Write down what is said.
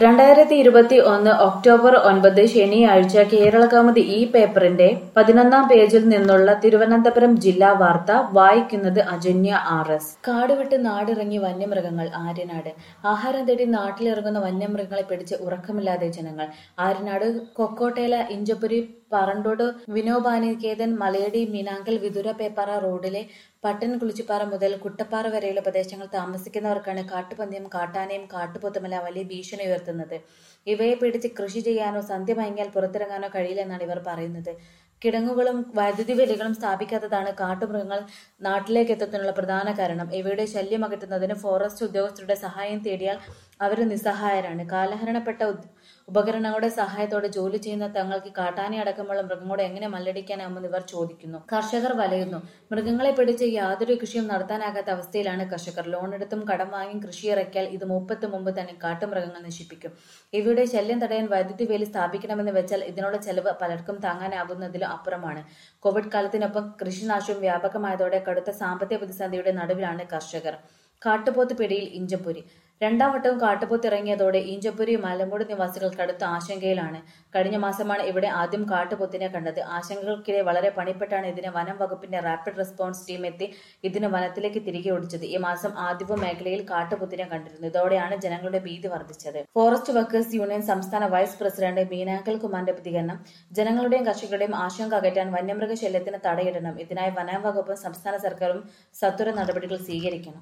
രണ്ടായിരത്തി ഇരുപത്തി ഒന്ന് ഒക്ടോബർ ഒൻപത് ശനിയാഴ്ച കേരളകൗമുദി ഈ പേപ്പറിന്റെ പതിനൊന്നാം പേജിൽ നിന്നുള്ള തിരുവനന്തപുരം ജില്ലാ വാർത്ത വായിക്കുന്നത് അജന്യ ആർ എസ് കാടുവിട്ട് നാടിറങ്ങി വന്യമൃഗങ്ങൾ ആര്യനാട് ആഹാരം തേടി നാട്ടിലിറങ്ങുന്ന വന്യമൃഗങ്ങളെ പിടിച്ച് ഉറക്കമില്ലാതെ ജനങ്ങൾ ആര്യനാട് കൊക്കോട്ടേല ഇഞ്ചപ്പുരി പറണ്ടോട് വിനോബാനികേതൻ മലയടി മീനാങ്കൽ വിതുര പേപ്പാറ റോഡിലെ പട്ടൻ കുളിച്ചിപ്പാറ മുതൽ കുട്ടപ്പാറ വരെയുള്ള പ്രദേശങ്ങൾ താമസിക്കുന്നവർക്കാണ് കാട്ടുപന്നിയും കാട്ടാനയും കാട്ടുപോത്തുമല്ല വലിയ ഭീഷണി ഉയർത്തുന്നത് ഇവയെ പിടിച്ച് കൃഷി ചെയ്യാനോ സന്ധ്യ മയങ്ങിയാൽ പുറത്തിറങ്ങാനോ കഴിയില്ലെന്നാണ് ഇവർ പറയുന്നത് കിടങ്ങുകളും വൈദ്യുതി വേലികളും സ്ഥാപിക്കാത്തതാണ് കാട്ടുമൃഗങ്ങൾ നാട്ടിലേക്ക് എത്തുന്നതിനുള്ള പ്രധാന കാരണം ഇവയുടെ ശല്യം അകറ്റുന്നതിന് ഫോറസ്റ്റ് ഉദ്യോഗസ്ഥരുടെ സഹായം തേടിയാൽ അവർ നിസ്സഹായരാണ് കാലഹരണപ്പെട്ട ഉദ്- ഉപകരണങ്ങളുടെ സഹായത്തോടെ ജോലി ചെയ്യുന്ന തങ്ങൾക്ക് കാട്ടാനെ അടക്കമുള്ള മൃഗങ്ങളോട് എങ്ങനെ മല്ലടിക്കാനാകുമെന്ന് ഇവർ ചോദിക്കുന്നു കർഷകർ വലയുന്നു മൃഗങ്ങളെ പിടിച്ച് യാതൊരു കൃഷിയും നടത്താനാകാത്ത അവസ്ഥയിലാണ് കർഷകർ ലോണെടുത്തും കടം വാങ്ങിയും കൃഷി ഇറക്കിയാൽ ഇത് മൂപ്പത്ത് മുമ്പ് തന്നെ കാട്ടുമൃഗങ്ങൾ നശിപ്പിക്കും ഇവയുടെ ശല്യം തടയാൻ വൈദ്യുതി വേലി സ്ഥാപിക്കണമെന്ന് വെച്ചാൽ ഇതിനുള്ള ചെലവ് പലർക്കും താങ്ങാനാവുന്നതിലും അപ്പുറമാണ് കോവിഡ് കാലത്തിനൊപ്പം കൃഷിനാശവും വ്യാപകമായതോടെ കടുത്ത സാമ്പത്തിക പ്രതിസന്ധിയുടെ നടുവിലാണ് കർഷകർ കാട്ടുപോത്ത് പിടിയിൽ ഇഞ്ചപ്പുരി രണ്ടാം വട്ടവും കാട്ടുപോത്ത് ഇറങ്ങിയതോടെ ഈഞ്ചപ്പുരി മലമ്പൂട് നിവാസികൾ കടുത്ത ആശങ്കയിലാണ് കഴിഞ്ഞ മാസമാണ് ഇവിടെ ആദ്യം കാട്ടുപോത്തിനെ കണ്ടത് ആശങ്കകൾക്കിടെ വളരെ പണിപ്പെട്ടാണ് ഇതിനെ വനം വകുപ്പിന്റെ റാപ്പിഡ് റെസ്പോൺസ് ടീം എത്തി ഇതിന് വനത്തിലേക്ക് തിരികെ ഓടിച്ചത് ഈ മാസം ആദ്യവും മേഖലയിൽ കാട്ടുപോത്തിനെ കണ്ടിരുന്നു ഇതോടെയാണ് ജനങ്ങളുടെ ഭീതി വർദ്ധിച്ചത് ഫോറസ്റ്റ് വർക്കേഴ്സ് യൂണിയൻ സംസ്ഥാന വൈസ് പ്രസിഡന്റ് മീനാങ്കൽ കുമാറിന്റെ പ്രതികരണം ജനങ്ങളുടെയും കർഷകരുടെയും ആശങ്ക അകറ്റാൻ വന്യമൃഗ ശല്യത്തിന് തടയിടണം ഇതിനായി വനം വകുപ്പും സംസ്ഥാന സർക്കാരും സത്വര നടപടികൾ സ്വീകരിക്കണം